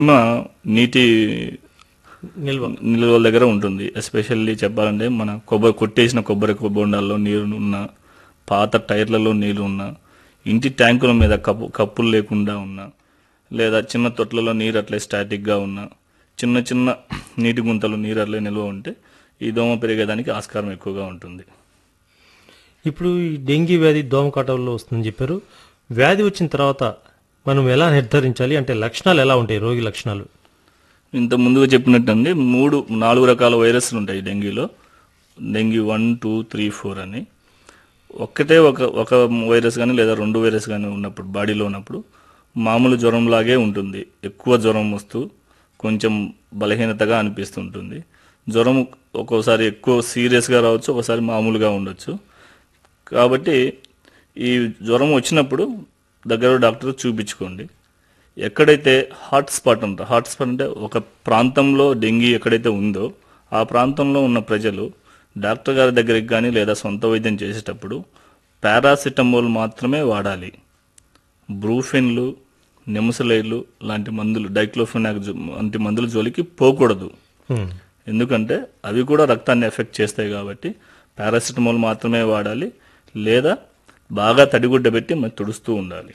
మా నీటి నిల్వ నిల్వల దగ్గర ఉంటుంది ఎస్పెషల్లీ చెప్పాలంటే మన కొబ్బరి కొట్టేసిన కొబ్బరి బొండాల్లో నీరు ఉన్న పాత టైర్లలో నీళ్లు ఉన్న ఇంటి ట్యాంకుల మీద కప్పు కప్పులు లేకుండా ఉన్న లేదా చిన్న తొట్లలో నీరు అట్లే స్టాటిక్గా ఉన్న చిన్న చిన్న నీటి గుంతలు నీరు అట్లే నిల్వ ఉంటే ఈ దోమ పెరిగేదానికి ఆస్కారం ఎక్కువగా ఉంటుంది ఇప్పుడు ఈ డెంగీ వ్యాధి దోమకాటంలో వస్తుందని చెప్పారు వ్యాధి వచ్చిన తర్వాత మనం ఎలా నిర్ధారించాలి అంటే లక్షణాలు ఎలా ఉంటాయి రోగి లక్షణాలు ఇంత ముందుగా చెప్పినట్టండి మూడు నాలుగు రకాల వైరస్లు ఉంటాయి డెంగీలో dengue one two three four అని ఒక్కటే ఒక ఒక వైరస్ కానీ లేదా రెండు వైరస్ కానీ ఉన్నప్పుడు బాడీలో ఉన్నప్పుడు మామూలు జ్వరంలాగే ఉంటుంది ఎక్కువ జ్వరం వస్తూ కొంచెం బలహీనతగా అనిపిస్తుంటుంది జ్వరం ఒక్కోసారి ఎక్కువ సీరియస్గా రావచ్చు ఒకసారి మామూలుగా ఉండొచ్చు కాబట్టి ఈ జ్వరం వచ్చినప్పుడు దగ్గర డాక్టర్ చూపించుకోండి ఎక్కడైతే హాట్ స్పాట్ అంటారు హాట్ స్పాట్ అంటే ఒక ప్రాంతంలో డెంగీ ఎక్కడైతే ఉందో ఆ ప్రాంతంలో ఉన్న ప్రజలు డాక్టర్ గారి దగ్గరికి కానీ లేదా సొంత వైద్యం చేసేటప్పుడు పారాసిటమోల్ మాత్రమే వాడాలి బ్రూఫెన్లు నెమసలైలు లాంటి మందులు డైక్లోఫెనాక్ జో- వంటి మందుల జోలికి పోకూడదు హ్మ్. ఎందుకంటే అవి కూడా రక్తాన్ని ఎఫెక్ట్ చేస్తాయి కాబట్టి పారాసిటమాల్ మాత్రమే వాడాలి లేదా బాగా తడిగుడ్డ పెట్టి మరి తుడుస్తూ ఉండాలి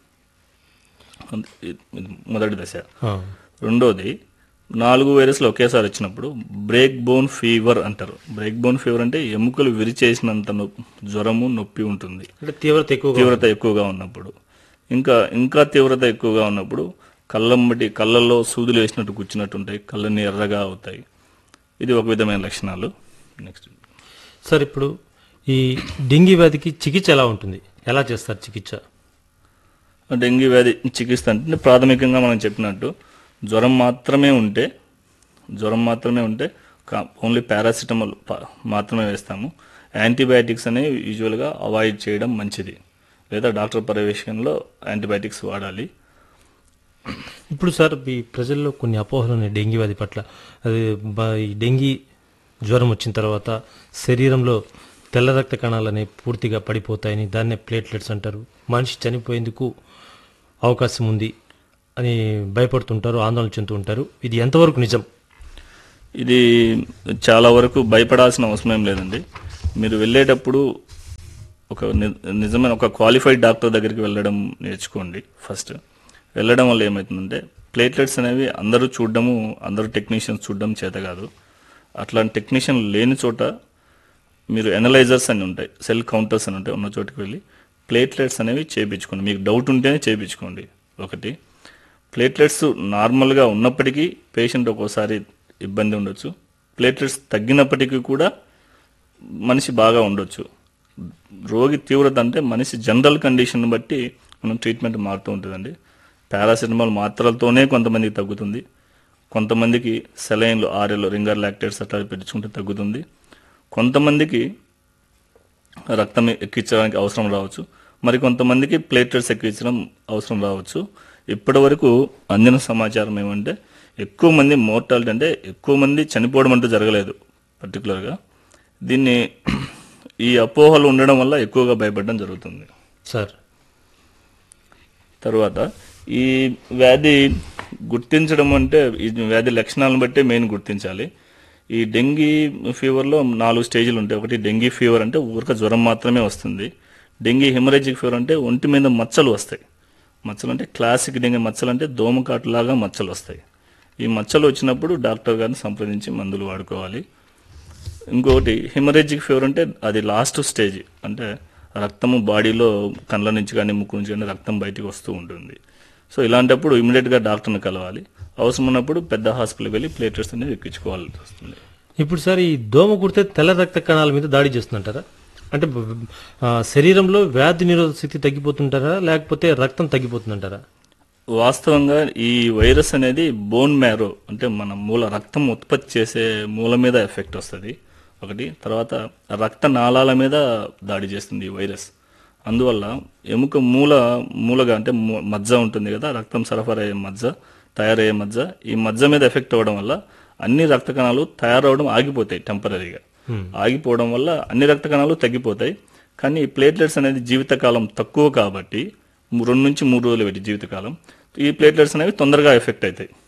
అంత- ఇది మొదటి దశ ఆ. రెండోది నాలుగు వైరస్లు ఒకేసారి వచ్చినప్పుడు బ్రేక్ బోన్ ఫీవర్ అంటారు బ్రేక్ బోన్ ఫీవర్ అంటే ఎముకలు విరిచేసినంత నొప్పి జ్వరము నొప్పి ఉంటుంది అంటే తీవ్రత ఎక్కువగా తీవ్రత ఎక్కువగా ఉన్నప్పుడు ఇంకా ఇంకా తీవ్రత ఎక్కువగా ఉన్నప్పుడు కళ్ళమ్మటి కళ్ళల్లో సూదులు వేసినట్టు కూర్చున్నట్టు ఉంటాయి కళ్ళని ఎర్రగా అవుతాయి ఇది ఒక విధమైన లక్షణాలు నెక్స్ట్ సార్ ఇప్పుడు ఈ డెంగీ వ్యాధికి చికిత్స ఎలా ఉంటుంది ఎలా చేస్తారు చికిత్స డెంగీ వ్యాధి చికిత్స అంటే ప్రాథమికంగా మనం చెప్పినట్టు జ్వరం మాత్రమే ఉంటే జ్వరం మాత్రమే ఉంటే కా- ఓన్లీ పారాసిటమాల్ ప- మాత్రమే వేస్తాము యాంటీబయాటిక్స్ అనేవి యూజువల్గా అవాయిడ్ చేయడం మంచిది లేదా డాక్టర్ పర్యవేక్షణలో యాంటీబయాటిక్స్ వాడాలి ఇప్పుడు సార్ ఈ ప్రజల్లో కొన్ని అపోహలు ఉన్నాయి డెంగీ వ్యాధి పట్ల అది బ- ఈ డెంగీ జ్వరం వచ్చిన తర్వాత శరీరంలో తెల్ల రక్త కణాలు అనేవి పూర్తిగా పడిపోతాయని దాన్నే ప్లేట్లెట్స్ అంటారు మనిషి చనిపోయేందుకు అవకాశం ఉంది అని భయపడుతుంటారు ఆందోళన చెందుతూ ఉంటారు ఇది ఎంతవరకు నిజం ఇది చాలా వరకు భయపడాల్సిన అవసరం ఏం లేదండి మీరు వెళ్ళేటప్పుడు ఒక ని- నిజమైన ఒక క్వాలిఫైడ్ డాక్టర్ దగ్గరికి వెళ్ళడం నేర్చుకోండి ఫస్ట్ వెళ్ళడం వల్ల ఏమవుతుందంటే ప్లేట్లెట్స్ అనేవి అందరూ చూడడము అందరూ టెక్నీషియన్స్ చూడడం చేత కాదు అట్లాంటి టెక్నీషియన్ లేని చోట మీరు ఎనలైజర్స్ అని ఉంటాయి సెల్ కౌంటర్స్ అని ఉంటాయి ఉన్న చోటుకి వెళ్ళి ప్లేట్లెట్స్ అనేవి చేయించుకోండి మీకు డౌట్ ఉంటేనే చేయించుకోండి ఒకటి ప్లేట్లెట్స్ నార్మల్గా ఉన్నప్పటికీ పేషెంట్ ఒక్కోసారి ఇబ్బంది ఉండొచ్చు ప్లేట్లెట్స్ తగ్గినప్పటికీ కూడా మనిషి బాగా ఉండొచ్చు రోగి తీవ్రత అంటే మనిషి జనరల్ కండిషన్ బట్టి మనం ట్రీట్మెంట్ మారుతూ ఉంటుందండి పారాసిటమాల్ మాత్రలతోనే కొంతమందికి తగ్గుతుంది కొంతమందికి సెలైన్లు ఆర్ఎల్ రింగర్ లాక్టేట్స్ అట్లా పెట్టుకుంటే తగ్గుతుంది కొంతమందికి రక్తం ఎక్కించడానికి అవసరం రావచ్చు మరి కొంతమందికి ప్లేట్లెట్స్ ఎక్కించడం అవసరం రావచ్చు ఇప్పటి వరకు అందిన సమాచారం ఏమంటే ఎక్కువ మంది మోర్టాలిటీ అంటే ఎక్కువ మంది చనిపోవడం అంటూ జరగలేదు పర్టికులర్గా దీన్ని ఈ అపోహలు ఉండడం వల్ల ఎక్కువగా భయపడడం జరుగుతుంది సార్ తర్వాత ఈ వ్యాధి గుర్తించడం అంటే ఈ వ్యాధి లక్షణాలను బట్టే మెయిన్ గుర్తించాలి ఈ డెంగీ ఫీవర్లో నాలుగు స్టేజ్లు ఉంటాయి ఒకటి డెంగీ ఫీవర్ అంటే ఊరిక జ్వరం మాత్రమే వస్తుంది డెంగీ హెమరేజిక్ ఫీవర్ అంటే ఒంటి మీద మచ్చలు వస్తాయి మచ్చలు అంటే క్లాసిక్ డెంగీ మచ్చలు అంటే దోమకాటులాగా మచ్చలు వస్తాయి ఈ మచ్చలు వచ్చినప్పుడు డాక్టర్ గారిని సంప్రదించి మందులు వాడుకోవాలి ఇంకొకటి హెమరేజిక్ ఫీవర్ అంటే అది లాస్ట్ స్టేజ్ అంటే రక్తము బాడీలో కళ్ళ నుంచి కానీ ముక్కు నుంచి కానీ రక్తం బయటికి వస్తూ ఉంటుంది సో ఇలాంటప్పుడు ఇమీడియట్గా డాక్టర్ని కలవాలి అవసరం ఉన్నప్పుడు పెద్ద హాస్పిటల్కి వెళ్ళి ప్లేటెట్స్ అనేది ఎక్కించుకోవాల్సి వస్తుంది ఇప్పుడు సార్ ఈ దోమ కుడితే తెల్ల రక్త కణాల మీద దాడి చేస్తుంటారా అంటే బ- ఆ, శరీరంలో వ్యాధి నిరోధక శక్తి తగ్గిపోతుంటారా లేకపోతే రక్తం తగ్గిపోతుందంటారా వాస్తవంగా ఈ వైరస్ అనేది బోన్ మ్యారో అంటే మన మూల రక్తం ఉత్పత్తి చేసే మూల మీద ఎఫెక్ట్ వస్తుంది ఒకటి తర్వాత రక్త నాళాల మీద దాడి చేస్తుంది ఈ వైరస్ అందువల్ల ఎముక మూల మూలగా అంటే ము- మజ్జ ఉంటుంది కదా రక్తం సరఫరా అయ్యే మజ్జ తయారయ్యే మజ్జ ఈ మజ్జ మీద ఎఫెక్ట్ అవ్వడం వల్ల అన్ని రక్త కణాలు తయారవడం ఆగిపోతాయి టెంపరీగా ఆగిపోవడం వల్ల అన్ని రక్త కణాలు తగ్గిపోతాయి కానీ ఈ ప్లేట్లెట్స్ అనేది జీవితకాలం తక్కువ కాబట్టి ము- రెండు నుంచి మూడు రోజులు పెట్టి జీవితకాలం ఈ ప్లేట్లెట్స్ అనేవి తొందరగా ఎఫెక్ట్ అవుతాయి